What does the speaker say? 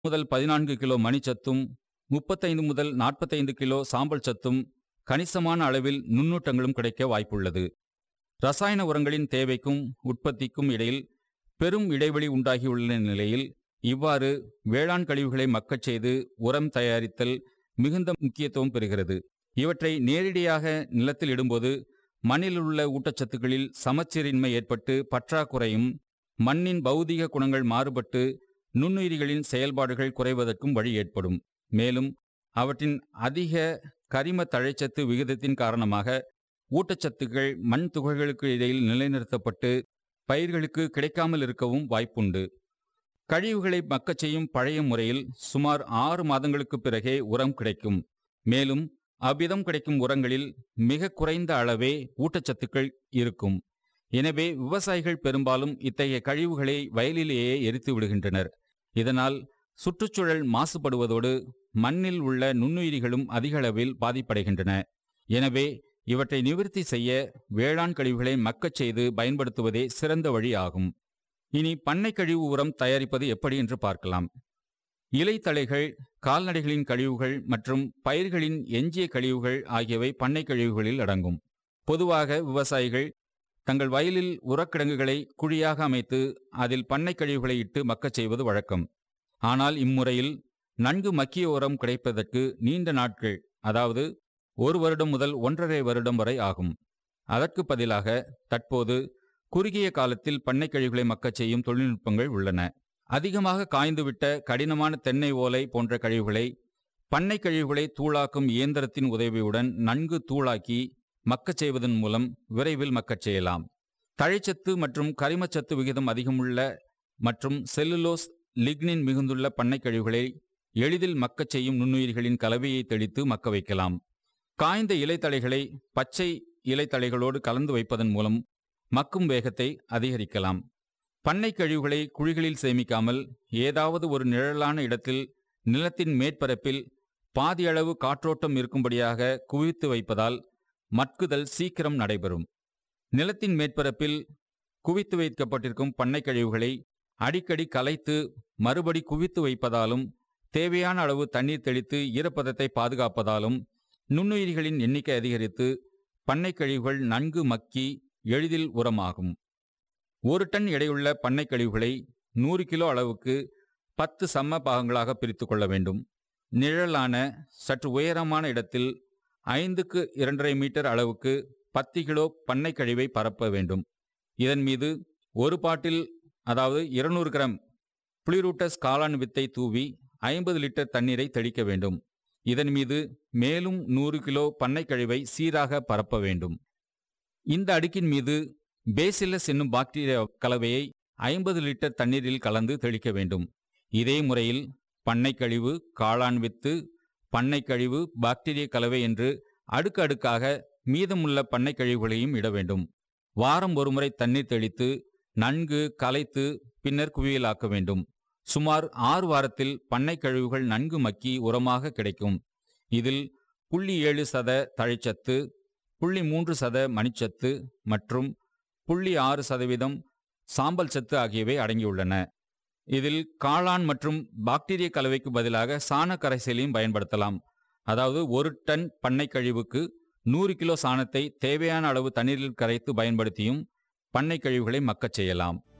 முதல் பதினான்கு கிலோ மணிச்சத்தும் முப்பத்தைந்து முதல் நாற்பத்தைந்து கிலோ சாம்பல் சத்தும் கணிசமான அளவில் நுண்ணூட்டங்களும் கிடைக்க வாய்ப்புள்ளது ரசாயன உரங்களின் தேவைக்கும் உற்பத்திக்கும் இடையில் பெரும் இடைவெளி உண்டாகியுள்ள நிலையில் இவ்வாறு வேளாண் கழிவுகளை மக்கச் செய்து உரம் தயாரித்தல் மிகுந்த முக்கியத்துவம் பெறுகிறது இவற்றை நேரடியாக நிலத்தில் இடும்போது மண்ணில் உள்ள ஊட்டச்சத்துக்களில் சமச்சீரின்மை ஏற்பட்டு பற்றாக்குறையும் மண்ணின் பௌதிக குணங்கள் மாறுபட்டு நுண்ணுயிரிகளின் செயல்பாடுகள் குறைவதற்கும் வழி ஏற்படும் மேலும் அவற்றின் அதிக கரிம தழைச்சத்து விகிதத்தின் காரணமாக ஊட்டச்சத்துக்கள் மண் துகள்களுக்கு இடையில் நிலைநிறுத்தப்பட்டு பயிர்களுக்கு கிடைக்காமல் இருக்கவும் வாய்ப்புண்டு கழிவுகளை மக்கச் செய்யும் பழைய முறையில் சுமார் ஆறு மாதங்களுக்கு பிறகே உரம் கிடைக்கும் மேலும் அவ்விதம் கிடைக்கும் உரங்களில் மிக குறைந்த அளவே ஊட்டச்சத்துக்கள் இருக்கும் எனவே விவசாயிகள் பெரும்பாலும் இத்தகைய கழிவுகளை வயலிலேயே எரித்து விடுகின்றனர் இதனால் சுற்றுச்சூழல் மாசுபடுவதோடு மண்ணில் உள்ள நுண்ணுயிரிகளும் அதிக அளவில் பாதிப்படைகின்றன எனவே இவற்றை நிவிர்த்தி செய்ய வேளாண் கழிவுகளை மக்கச் செய்து பயன்படுத்துவதே சிறந்த வழி ஆகும் இனி பண்ணை கழிவு உரம் தயாரிப்பது எப்படி என்று பார்க்கலாம் இலைத்தழைகள் கால்நடைகளின் கழிவுகள் மற்றும் பயிர்களின் எஞ்சிய கழிவுகள் ஆகியவை பண்ணை கழிவுகளில் அடங்கும் பொதுவாக விவசாயிகள் தங்கள் வயலில் உரக்கிடங்குகளை குழியாக அமைத்து அதில் பண்ணை கழிவுகளை இட்டு மக்கச் செய்வது வழக்கம் ஆனால் இம்முறையில் நன்கு மக்கிய உரம் கிடைப்பதற்கு நீண்ட நாட்கள் அதாவது ஒரு வருடம் முதல் ஒன்றரை வருடம் வரை ஆகும் அதற்கு பதிலாக தற்போது குறுகிய காலத்தில் பண்ணை கழிவுகளை மக்கச் செய்யும் தொழில்நுட்பங்கள் உள்ளன அதிகமாக காய்ந்துவிட்ட கடினமான தென்னை ஓலை போன்ற கழிவுகளை பண்ணை கழிவுகளை தூளாக்கும் இயந்திரத்தின் உதவியுடன் நன்கு தூளாக்கி மக்கச் செய்வதன் மூலம் விரைவில் மக்கச் செய்யலாம் தழைச்சத்து மற்றும் கரிமச்சத்து விகிதம் அதிகமுள்ள மற்றும் செல்லுலோஸ் லிக்னின் மிகுந்துள்ள பண்ணை கழிவுகளை எளிதில் மக்கச் செய்யும் நுண்ணுயிர்களின் கலவையை தெளித்து மக்க வைக்கலாம் காய்ந்த இலைத்தழைகளை பச்சை இலைத்தழைகளோடு கலந்து வைப்பதன் மூலம் மக்கும் வேகத்தை அதிகரிக்கலாம் பண்ணை கழிவுகளை குழிகளில் சேமிக்காமல் ஏதாவது ஒரு நிழலான இடத்தில் நிலத்தின் மேற்பரப்பில் பாதி அளவு காற்றோட்டம் இருக்கும்படியாக குவித்து வைப்பதால் மட்குதல் சீக்கிரம் நடைபெறும் நிலத்தின் மேற்பரப்பில் குவித்து வைக்கப்பட்டிருக்கும் பண்ணை கழிவுகளை அடிக்கடி கலைத்து மறுபடி குவித்து வைப்பதாலும் தேவையான அளவு தண்ணீர் தெளித்து ஈரப்பதத்தை பாதுகாப்பதாலும் நுண்ணுயிரிகளின் எண்ணிக்கை அதிகரித்து பண்ணை கழிவுகள் நன்கு மக்கி எளிதில் உரமாகும் ஒரு டன் எடையுள்ள பண்ணை கழிவுகளை நூறு கிலோ அளவுக்கு பத்து சம பாகங்களாக பிரித்து கொள்ள வேண்டும் நிழலான சற்று உயரமான இடத்தில் ஐந்துக்கு இரண்டரை மீட்டர் அளவுக்கு பத்து கிலோ பண்ணை கழிவை பரப்ப வேண்டும் இதன் மீது ஒரு பாட்டில் அதாவது இருநூறு கிராம் புளிரூட்டஸ் காளான் வித்தை தூவி ஐம்பது லிட்டர் தண்ணீரை தெளிக்க வேண்டும் இதன் மீது மேலும் நூறு கிலோ பண்ணை கழிவை சீராக பரப்ப வேண்டும் இந்த அடுக்கின் மீது பேசிலஸ் என்னும் பாக்டீரியா கலவையை ஐம்பது லிட்டர் தண்ணீரில் கலந்து தெளிக்க வேண்டும் இதே முறையில் பண்ணை கழிவு காளான் வித்து பண்ணை கழிவு பாக்டீரிய கலவை என்று அடுக்கு அடுக்காக மீதமுள்ள பண்ணை கழிவுகளையும் இட வேண்டும் வாரம் ஒருமுறை தண்ணீர் தெளித்து நன்கு கலைத்து பின்னர் குவியலாக்க வேண்டும் சுமார் ஆறு வாரத்தில் பண்ணை கழிவுகள் நன்கு மக்கி உரமாக கிடைக்கும் இதில் புள்ளி ஏழு சத தழைச்சத்து புள்ளி மூன்று சத மணிச்சத்து மற்றும் புள்ளி ஆறு சதவீதம் சாம்பல் சத்து ஆகியவை அடங்கியுள்ளன இதில் காளான் மற்றும் பாக்டீரிய கலவைக்கு பதிலாக சாண கரைசலையும் பயன்படுத்தலாம் அதாவது ஒரு டன் பண்ணை கழிவுக்கு நூறு கிலோ சாணத்தை தேவையான அளவு தண்ணீரில் கரைத்து பயன்படுத்தியும் பண்ணை கழிவுகளை மக்கச் செய்யலாம்